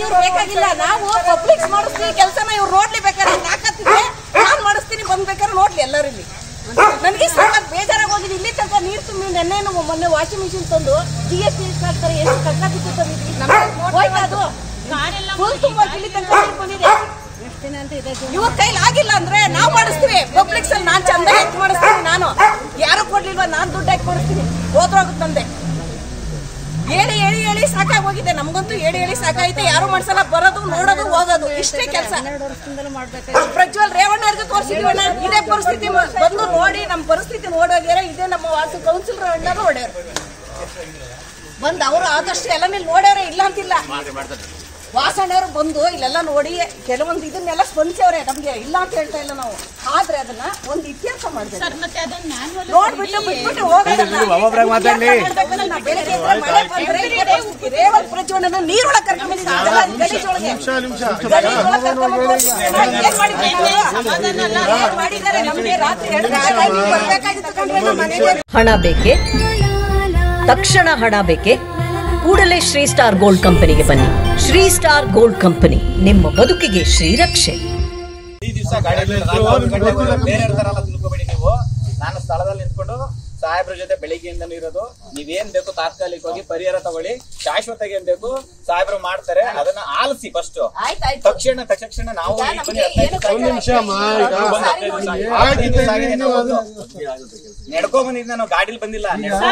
ನಮ್ಗೆ ಇವ್ರು ಬೇಕಾಗಿಲ್ಲ ನಾವು ಪಬ್ಲಿಕ್ಸ್ ಮಾಡಿಸ್ತೀವಿ ಕೆಲಸನ ಇವ್ರು ನೋಡ್ಲಿ ಬೇಕಾದ್ರೆ ತಾಕತ್ತಿದ್ರೆ ನಾನ್ ಮಾಡಿಸ್ತೀನಿ ಬಂದ್ ಬೇಕಾದ್ರೆ ನೋಡ್ಲಿ ಎಲ್ಲರೂ ಇಲ್ಲಿ ನನಗೆ ಸಾಕಾಗ್ ಬೇಜಾರಾಗಿ ಹೋಗಿದೆ ಇಲ್ಲಿ ತನಕ ನೀರು ತುಂಬಿ ನೆನ್ನೆನು ಮೊನ್ನೆ ವಾಷಿಂಗ್ ಮಿಷಿನ್ ತಂದು ಜಿ ಎಸ್ ಟಿ ಹಾಕ್ತಾರೆ ಎಷ್ಟು ಕಷ್ಟ ಬಿತ್ತು ತಂದಿದ್ವಿ ಹೋಯ್ತಾ ಅದು ಫುಲ್ ತುಂಬಾ ಇಲ್ಲಿ ತನಕ ನೀರು ಬಂದಿದೆ ಇವ್ರ ಕೈಲಿ ಆಗಿಲ್ಲ ಅಂದ್ರೆ ನಾವು ಮಾಡಿಸ್ತೀವಿ ಪಬ್ಲಿಕ್ಸ್ ಅಲ್ಲಿ ನಾನ್ ಚಂದ ಎತ್ ಮಾಡಿಸ್ತೀನಿ ನಾನು ಯಾರು ಕೊಡ್ಲಿಲ್ವಾ ನಾನ್ ದುಡ್ಡು ಹಾಕಿ ಮಾಡಿಸ್ತೀನಿ ಹೋದ್ರೋಗುತ್ತೆ ನಂದೆ ಹೇಳಿ ಹೇಳಿ ಹೇಳಿ ಸಾಕಾಗೋಗಿದೆ ನಮ್ಗಂತೂ ಹೇಳಿ ಹೇಳಿ ಸಾಕಾಗೈತೆ ಯಾರು ಮಾಡ್ಸಲ್ಲ ಬರೋದು ನೋಡೋದು ಹೋಗೋದು ಇಷ್ಟೇ ಕೆಲಸ ಪ್ರಜ್ವಲ್ ರೇವಣ್ಣರ್ಗೆ ತೋರಿಸಿದ್ವಣ್ಣ ಇದೇ ಪರಿಸ್ಥಿತಿ ಮ- ಬಂದು ನೋಡಿ ನಮ್ಮ ಪರಿಸ್ಥಿತಿ ನೋಡೋಗ್ಯಾರ ಇದೇ ನಮ್ಮ ವಾಸು ಕೌನ್ಸಿಲ್ ರೇವಣ್ಣರು ಹೊಡ್ಯಾರ ಬಂದು ಅವರು ಆದಷ್ಟು ಎಲ್ಲ ಮೇಲೆ ನೋಡ್ಯಾರೆ ಇಲ್ಲ ಅಂತಿಲ್ಲ ವಾಸಣ್ಣವರು ಬಂದು ಇಲ್ಲೆಲ್ಲ ನೋಡಿ ಕೆಲವೊಂದು ಇದನ್ನೆಲ್ಲ ಸ್ಪಂದಿಸವ್ರೆ ನಮ್ಗೆ ಇಲ್ಲ ಅಂತ ಹೇಳ್ತಾ ಇಲ್ಲ ನಾವು ಆದ್ರೆ ಅದನ್ನ ಒಂದು ಇತಿಹಾಸ ಮಾಡ್ಬೇಕು ನೋಡ್ಬಿಟ್ಟು ಬಿಟ್ಬಿಟ್ಟು ಹೋಗೋದಲ್ಲ. ಮಾಡ್ಬೇಕಂದ್ರೆ ನಾವು ಬೆಳಗ್ಗೆ ಎದ್ರೆ ಮಳೆ ಬಂದ್ರೆ ಇದೇ ಪರಿಸ್ಥಿತಿ. ರೇವಲ್ ಪ್ರಜ್ವಲನ ನೀರೊಳಗೆ ಕರ್ಕೊಂಡ್ ಬಂದಿದ್ದೀವಿ. ಅದೆಲ್ಲ ಗಲೀಜೊಳಗೆ. ಗಲೀಜೊಳಗೆ ಕರ್ಕೊಂಡ್ ಬಂದು ಏನ್ ಮಾಡಿದ್ದಾರೆ ನಾವು? ಏನ್ ಮಾಡಿದ್ದಾರೆ ನಮ್ಗೆ ರಾತ್ರಿ ಎರಡು ಗಂಟೆ ಆಗಿ ಬರ್ಬೇಕಾಗಿತ್ತು ಕಣ್ರೀ ನಮ್ಮ ಮನೆಗೆ. ಹಣ ಬೇಕೆ ತಕ್ಷಣ ಹಣ ಬೇಕೆ ಕೂಡಲೇ ಶ್ರೀ ಸ್ಟಾರ್ ಗೋಲ್ಡ್ ಕಂಪನಿಗೆ ಬನ್ನಿ ಶ್ರೀ ಸ್ಟಾರ್ ಗೋಲ್ಡ್ ಕಂಪನಿ ನಿಮ್ಮ ಬದುಕಿಗೆ ಶ್ರೀರಕ್ಷೆ ಈ ದಿವಸ ಗಾಡಿ ಬೇರೆ ಇರ್ತಾರಲ್ಲ ತಿಳ್ಕೊಬೇಡಿ ನೀವು ನಾನು ಸ್ಥಳದಲ್ಲಿ ನಿಂತ್ಕೊಂಡು ಸಾಹೇಬ್ರ ಜೊತೆ ಬೆಳಿಗ್ಗೆಯಿಂದನೂ ಇರೋದು ನೀವೇನ್ ಬೇಕು ತಾತ್ಕಾಲಿಕವಾಗಿ ಪರಿಹಾರ ತಗೊಳ್ಳಿ ಶಾಶ್ವತವಾಗಿ ಏನ್ ಬೇಕು ಸಾಹೇಬ್ರು ಮಾಡ್ತಾರೆ ಅದನ್ನ ಆಲಿಸಿ ಫಸ್ಟ್ ಆಯ್ತ್ ಆಯ್ತು. ತಕ್ಷಣ ತಕ್ಷಣ ನಾವು ಈಗ ಈ ನಮ್ಗೆ ಮನೆ ಏನು ಹದಿನೈದು ನಿಮಿಷ ಸಾರಿ ನೋಡಿ. ನಡ್ಕೊಂಡ್ ಬಂದಿದ್ದ ನಾವು ಗಾಡಿಲಿ ಬಂದಿಲ್ಲ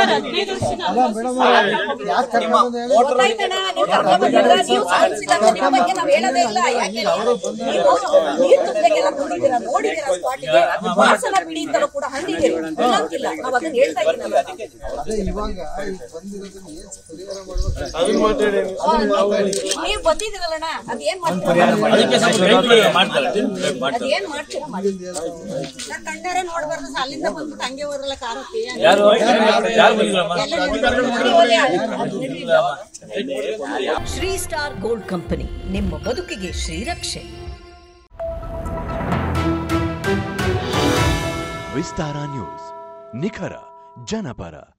ನಿಮ್ಮ ಮೋಟರ್ ಗೊತ್ತಾಯ್ತಣ್ಣ, ನೀವು ಕರ್ಕೊಂಡ್ ಬಂದಿದ್ರ, ನೀವು ಸಾಧಿಸಿಲ್ಲ ಅಂತ ನಿಮ್ಮ ಬಗ್ಗೆ ನಾವು ಹೇಳೋದೇ ಇಲ್ಲ. ಯಾಕೆ ನೀವು ನೀರು ತುಂಬ್ದಾಗೆಲ್ಲ ಬಂದಿದ್ದೀರ, ನೋಡಿದ್ದೀರ ಸ್ಪಾಟಿಗೆ. ವಾಸನ ಬಿಡಿ ಅಂತಲೂ ಕೂಡ ಹಂಗಿದ್ದೀರಿ. ಇಲ್ಲ ಅಂತಿಲ್ಲ. ನಾವು ಅದನ್ನ ಹೇಳ್ತಾ ಇದ್ದೀನಲ್ಲ. ನೀವು ಬಂದಿದ್ದೀರಲ್ಲಣ್ಣ ಅದೇನ್ ಮಾಡ್ತೀರಾ ಅದೇನ್ ಮಾಡ್ತೀರಾ ಮಾಡಿ ನಾನ್ ಕಣ್ಣಾರೆ ನೋಡ್ಬಾರ್ದು ಅಲ್ಲಿಂದ ಬಂದ್ಬಿಟ್ಟು ಹಂಗೆ ಹೋದ್ರಲ್ಲ ಕಾರತ್ತಿ ಶ್ರೀ ಸ್ಟಾರ್ ಗೋಲ್ಡ್ ಕಂಪನಿ ನಿಮ್ಮ ಬದುಕಿಗೆ ಶ್ರೀರಕ್ಷೆ ವಿಸ್ತಾರ ನ್ಯೂಸ್ ನಿಖರ ಜನಪರ